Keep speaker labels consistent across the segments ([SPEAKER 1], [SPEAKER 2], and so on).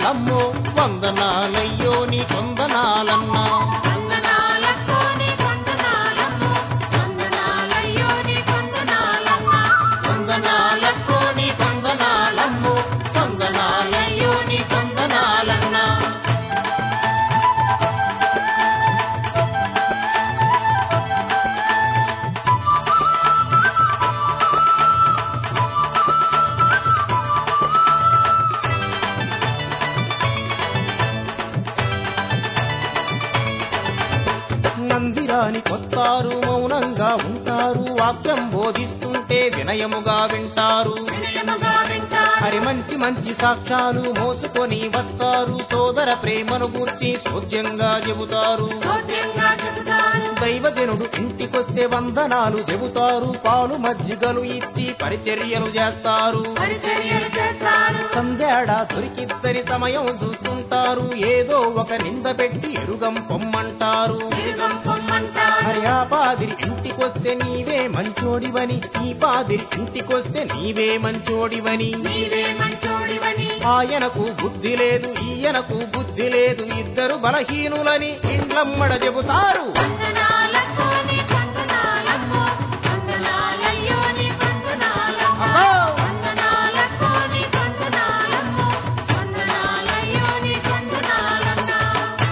[SPEAKER 1] వందనాలమ్మో వందనాలయ్యో నీ కొందనాలన్నా
[SPEAKER 2] వందనాలక్కో నీ వందనాలమ్మో వందనాలయ్యో నీ వందనాలమ్మా
[SPEAKER 1] వందనాలక్కో నీ వందనాలమ్మో వందనాలయ్యో నీ వందనాలన్నా మందిరానికొస్తారు మౌనంగా ఉంటారు వాక్యం బోధిస్తుంటే వినయముగా వింటారు
[SPEAKER 2] వినయముగా వింటారు
[SPEAKER 1] హరి మంచి మంచి సాక్ష్యాలు మోసుకొని వస్తారు సోదర ప్రేమను గూర్చి సోద్యంగా చెబుతారు
[SPEAKER 2] సౌఖ్యంగా చెబుతారు
[SPEAKER 1] దైవజనుడు ఇంటికొస్తే వందనాలు చెబుతారు పాలు మజ్జిగలు ఇచ్చి పరిచర్యలు చేస్తారు
[SPEAKER 2] పరిచర్యలు చేస్తారు
[SPEAKER 1] సంధ్యాడ దొరికిద్దరి సమయం చూస్తుంటారు ఏదో ఒక నింద పెట్టి ఎరుగం పొమ్మంటారు
[SPEAKER 2] తిరుగం పొమ్మంటారు
[SPEAKER 1] మరి ఆ పాదిరి ఇంటికొస్తే నీవే మంచోడివని ఈ పాదిరి ఇంటికొస్తే నీవే మంచోడివని
[SPEAKER 2] నీవే మంచోడివని
[SPEAKER 1] ఆయనకు బుద్ధి లేదు ఈయనకు బుద్ధి లేదు ఇద్దరు బలహీనులని ఇండ్లమ్మడ చెబుతారు
[SPEAKER 2] వందనాలక్కో నీ వందనాలమ్మో వందనాలయ్యో నీ వందనాలమ్మా
[SPEAKER 1] అబ్బో!
[SPEAKER 2] వందనాలక్కో నీ వందనాలమ్మో వందనాలయ్యో నీ వందనాలమ్మా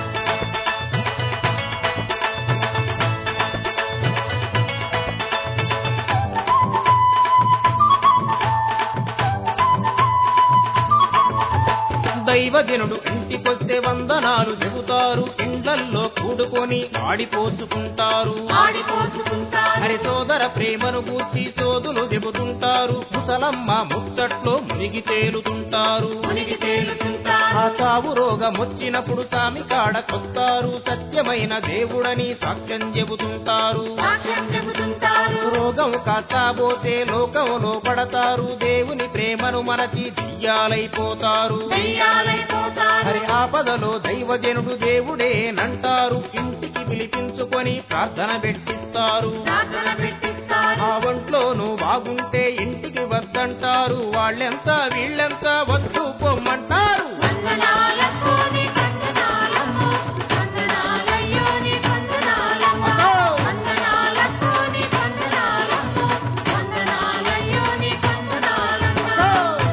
[SPEAKER 1] దైవజనుడు ఇంటికొస్తే వందనాలు చెబుతారు ఇండ్లల్లో కూడుకొని ఆడిపోసుకుంటారు
[SPEAKER 2] ఆడిపోసుకుంటారు
[SPEAKER 1] హరి సోదర ప్రేమను గూర్చి సోదులు చెబుతుంటారు ముసలమ్మ ముచ్చట్లో మునిగి తేలుతుంటారు
[SPEAKER 2] మునిగి తేలుతుంటారు
[SPEAKER 1] ఆ చావు రోగం వచ్చినప్పుడు సామి కాడకొస్తారు సత్యమైన దేవుడని సాక్ష్యం చెబుతుంటారు
[SPEAKER 2] సాక్ష్యం చెబుతుంటారు
[SPEAKER 1] రోగం కాచాబోతే లోకంలో పడతారు దేవుని ప్రేమను మనచి దియ్యాలైపోతారు
[SPEAKER 2] దయ్యాలైపోతారు
[SPEAKER 1] హరి ఆపదలో దైవజనుడు దేవుడేనంటారు ఇంటికి పిలిపించుకొని ప్రార్థన పెట్టిస్తారు
[SPEAKER 2] ప్రార్థన పెట్టిస్తారు
[SPEAKER 1] ఆ ఒంట్లోనూ బాగుంటే ఇంటికి వద్దంటారు వాళ్ళెంత వీళ్ళెంత వద్దు పొమ్మంటారు
[SPEAKER 2] వందనాలక్కో నీ వందనాలమ్మో వందనాలయ్యో నీ వందనాలమ్మా
[SPEAKER 1] అబ్బో!
[SPEAKER 2] వందనాలక్కో నీ వందనాలమ్మో వందనాలయ్యో నీ వందనాలమ్మా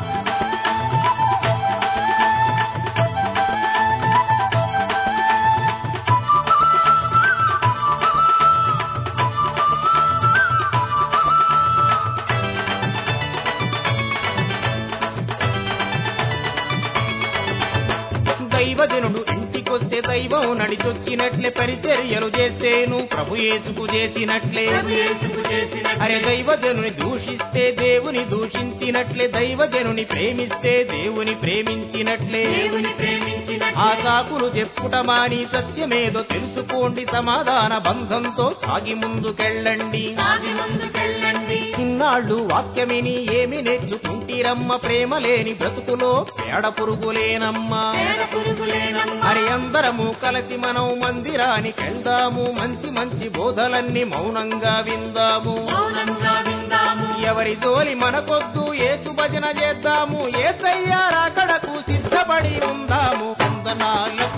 [SPEAKER 1] దైవజనుడు ఇంటికొస్తే దైవం నడిచొచ్చినట్లే పరిచర్యలు చేస్తేను ప్రభు యేసుకు చేసినట్లే
[SPEAKER 2] యేసుకు చేసిన
[SPEAKER 1] అరే దైవజనుని దూషిస్తే దేవుని దూషించినట్లే దైవజనుని ప్రేమిస్తే దేవుని ప్రేమించినట్లే
[SPEAKER 2] దేవుని ప్రేమించిన
[SPEAKER 1] ఆ సాకులు చెప్పుట మాని సత్యమేదో తెలుసుకోండి సమాధాన బంధంతో సాగి ముందుకెళ్ళండి
[SPEAKER 2] సాగి ముందుకెళ్ళండి
[SPEAKER 1] ఇన్నాళ్ళు వాక్యమిని ఏమి నేర్చుకుంటీరమ్మ ప్రేమ లేని బ్రతుకులో పేడ పురుగులేనమ్మా
[SPEAKER 2] పేడ పురుగులేనమ్మా
[SPEAKER 1] మరి అందరము కలిసి మనం మందిరానికెళ్దాము మంచి మంచి బోధలన్నీ మౌనంగా విందాము
[SPEAKER 2] మౌనంగా విందాము
[SPEAKER 1] ఎవరి జోలి మనకొద్దు ఏసు భజన చేద్దాము ఏసయ్యారాకడకు సిద్ధపడి ఉందాము వందనాలకు